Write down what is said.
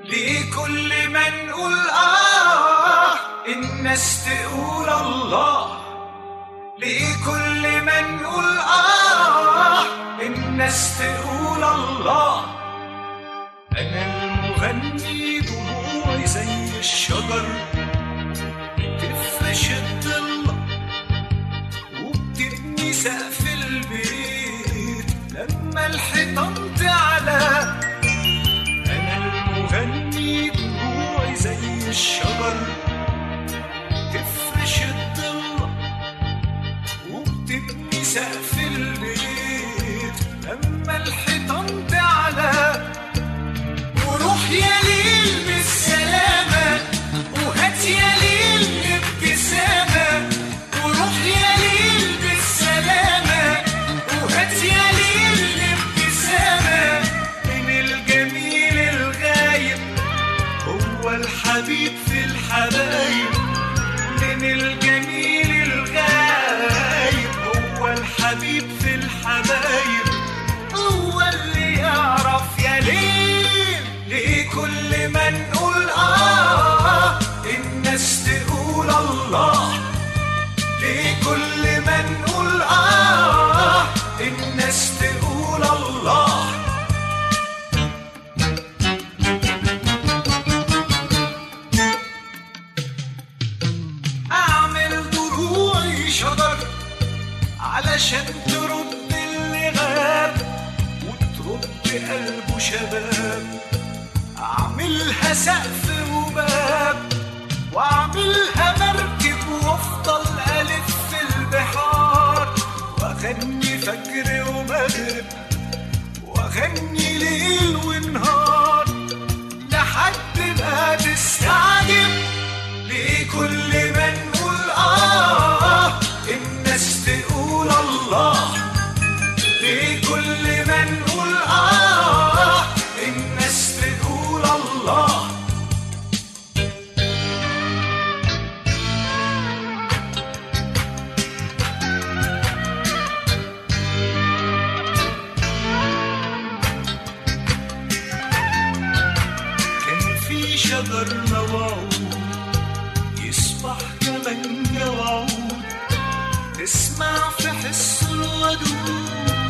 لكل ما نقول آه الناس تقول الله لكل ما نقول آه الناس تقول الله أنا المغني دموعي زي الشجر بتفرش الضلة وبتبني سقف البيت لما الحيطان تعلى أنا المغني دموعي زي الشجر تفرش الضلة وبتبني سقف البيت لما الحيطان تعلى وروح يا ليل بالسلامة وهات يا ليل ابتسامة وروح يا ليل بالسلامة وهات يا ليل ابتسامة من الجميل الغايب هو الحبيب في الحبايب من الجميل الغايب هو الحبيب في الحبايب هو اللي يعرف يا ليل ليه كل ما نقول آه الناس تقول الله ليه كل ما نقول آه الناس تقول الله أعمل ضلوعي شجر علشان ترد اللي غاب وترد قلبه شباب أعملها سقف وباب وأعملها مركب وأفضل ألف في البحار وأغني فجر ومغرب وأغني ليل ونهار لحد ما تستعجب ليه كل ما نقول آه الناس تقول الله ليه كل ما نقول آه الناس تقول الله كان في شجر موعود يصبح كمان جوعود تسمع في حس الودود